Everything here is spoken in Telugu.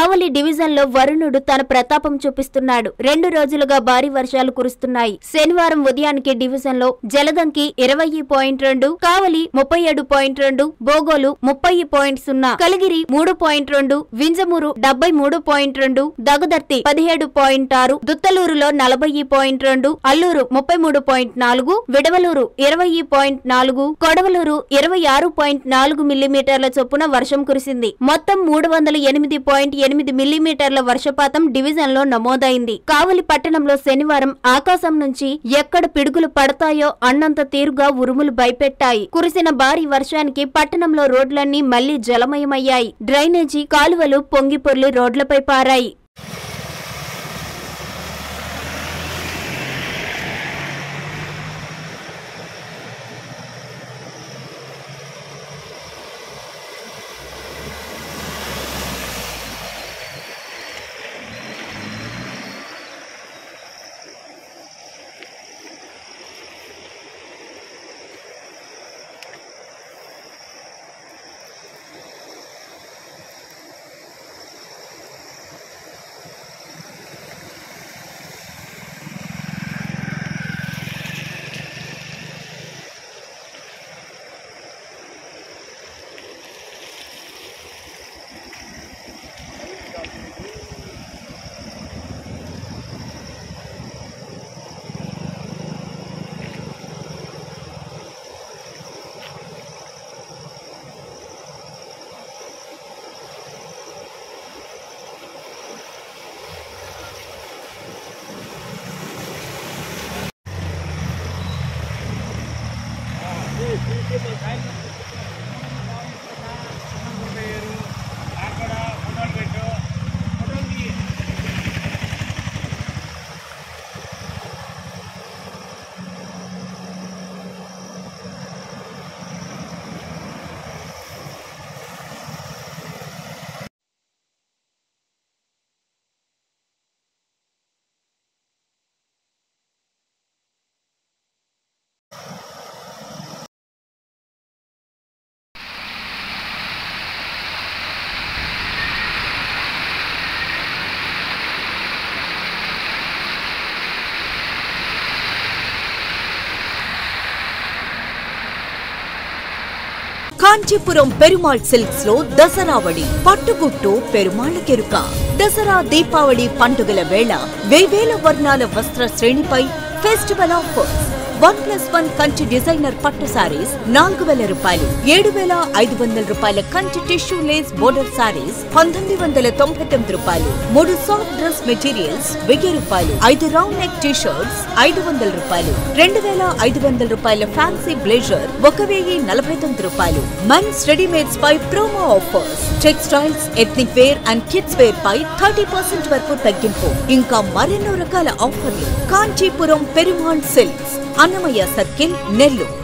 కావలి డివిజన్ లో వరుణుడు తన ప్రతాపం చూపిస్తున్నాడు రెండు రోజులుగా భారీ వర్షాలు కురుస్తున్నాయి శనివారం ఉదయానికి డివిజన్ లో జలదంకి ఇరవై పాయింట్ రెండు కావలి ముప్పై ఏడు పాయింట్ రెండు బోగోలు ముప్పై పాయింట్ సున్నా కలిగిరి మూడు పాయింట్ రెండు వింజమూరు డెబ్బై మూడు పాయింట్ రెండు దగదర్తి పదిహేడు పాయింట్ ఆరు దుత్తలూరులో నలభై పాయింట్ రెండు అల్లూరు ముప్పై మూడు పాయింట్ నాలుగు విడవలూరు ఇరవై పాయింట్ నాలుగు కొడవలూరు ఇరవై ఆరు పాయింట్ నాలుగు మిల్లీమీటర్ల చొప్పున వర్షం కురిసింది మొత్తం మూడు వందల ఎనిమిది పాయింట్ ఎనిమిది మిల్లీమీటర్ల వర్షపాతం డివిజన్ లో నమోదైంది కావలి పట్టణంలో శనివారం ఆకాశం నుంచి ఎక్కడ పిడుగులు పడతాయో అన్నంత తీరుగా ఉరుములు భయపెట్టాయి కురిసిన భారీ వర్షానికి పట్టణంలో రోడ్లన్నీ మళ్లీ జలమయమయ్యాయి డ్రైనేజీ కాలువలు పొంగి పొర్లి రోడ్లపై పారాయి కాంచీపురం పెరుమాళ్ సిల్క్స్ లో దసరావళి పట్టుగుట్టు పెరుమాళ్ కెరుక దసరా దీపావళి పండుగల వేళ వేవేల వర్ణాల వస్త్ర శ్రేణిపై festival offers one plus one Kanchi designer పట్టు సారీస్ నాలుగు వేల రూపాయలు ఏడు వేల ఐదు వందల రూపాయల Kanchi tissue lace border saris పంతొమ్మిది వందల తొంభై తొమ్మిది రూపాయలు మూడు సాఫ్ట్ డ్రెస్ మెటీరియల్స్ వెయ్యి రూపాయలు ఐదు రౌండ్ నెక్ టీ షర్ట్స్ ఐదు వందల రూపాయలు రెండు వేల ఐదు వందల రూపాయల ఫ్యాన్సీ బ్లేజర్ ఒక వెయ్యి నలభై తొమ్మిది రూపాయలు మెన్స్ రెడీమేడ్స్ పై promo offers textiles ethnic wear and kids wear పై థర్టీ పర్సెంట్ వరకు తగ్గింపు ఇంకా మరెన్నో రకాల ఆఫర్లు కాంచీపురం పెరుమాళ్ సిల్క్స్ అన్నమయ్య సర్కిల్ నెల్లూరు